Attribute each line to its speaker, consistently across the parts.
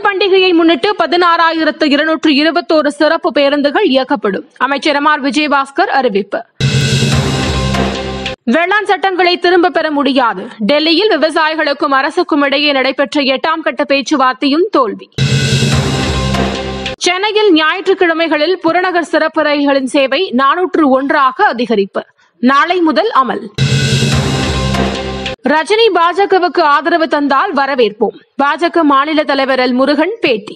Speaker 1: பண்டிகையை முன்னிட்டு பதினாறாயிரத்து இருநூற்று இருபத்தோரு சிறப்பு பேருந்துகள் இயக்கப்படும் அமைச்சர் எம் ஆர் விஜயபாஸ்கர் அறிவிப்பு வேளாண் சட்டங்களை திரும்ப பெற முடியாது டெல்லியில் விவசாயிகளுக்கும் அரசுக்கும் இடையே நடைபெற்ற எட்டாம் கட்ட பேச்சுவார்த்தையும் தோல்வி சென்னையில் ஞாயிற்றுக்கிழமைகளில் புறநகர் சிறப்பு ரயில்களின் சேவை நானூற்று ஒன்றாக அதிகரிப்பு நாளை முதல் அமல் ரஜினி பாஜகவுக்கு ஆதரவு தந்தால் வரவேற்போம் பாஜக மாநில தலைவர் எல் முருகன் பேட்டி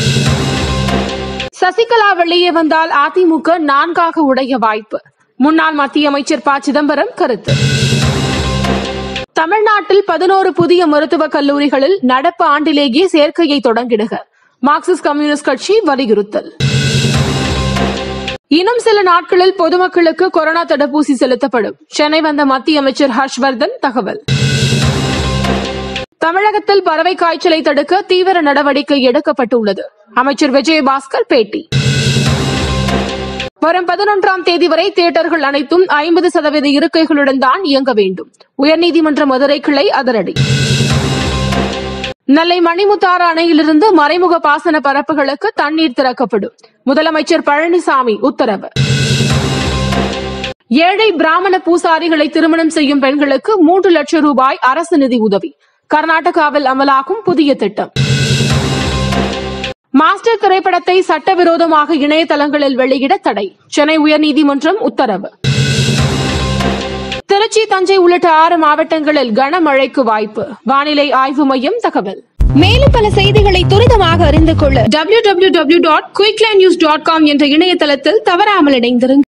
Speaker 1: சசிகலா வெளியே வந்தால் அதிமுக நான்காக உடைய வாய்ப்பு முன்னாள் மத்திய அமைச்சர் ப சிதம்பரம் கருத்து தமிழ்நாட்டில் பதினோரு புதிய மருத்துவக் கல்லூரிகளில் நடப்பு ஆண்டிலேயே சேர்க்கையை தொடங்கிடுக மார்க்சிஸ்ட் கம்யூனிஸ்ட் கட்சி வலியுறுத்தல் இன்னும் சில நாட்களில் பொதுமக்களுக்கு கொரோனா தடுப்பூசி செலுத்தப்படும் சென்னை வந்த மத்திய அமைச்சர் ஹர்ஷ்வர்தன் தகவல் தமிழகத்தில் பறவை காய்ச்சலை தடுக்க தீவிர நடவடிக்கை எடுக்கப்பட்டுள்ளது அமைச்சர் விஜயபாஸ்கர் பேட்டி வரும் பதினொன்றாம் தேதி வரை தியேட்டர்கள் அனைத்தும் ஐம்பது சதவீத இருக்கைகளுடன் தான் இயங்க வேண்டும் உயர்நீதிமன்ற மதுரை கிளை அதிரடி நெல்லை மணிமுத்தாறு அணையிலிருந்து மறைமுக பாசன பரப்புகளுக்கு தண்ணீர் திறக்கப்படும் முதலமைச்சர் பழனிசாமி உத்தரவு ஏழை பிராமண பூசாரிகளை திருமணம் செய்யும் பெண்களுக்கு மூன்று லட்சம் ரூபாய் அரசு நிதி உதவி கர்நாடகாவில் அமலாகும் புதிய திட்டம் மாஸ்டர் திரைப்படத்தை சட்டவிரோதமாக இணையதளங்களில் வெளியிட தடை சென்னை உயர்நீதிமன்றம் உத்தரவு திருச்சி தஞ்சை உள்ளிட்ட ஆறு மாவட்டங்களில் கனமழைக்கு வாய்ப்பு வானிலை ஆய்வு மையம் தகவல்
Speaker 2: மேலும் பல செய்திகளை துரிதமாக அறிந்து கொள்ள
Speaker 1: www.quicklindnews.com என்ற இணையதளத்தில் தவறாமல் இணைந்திருங்கள்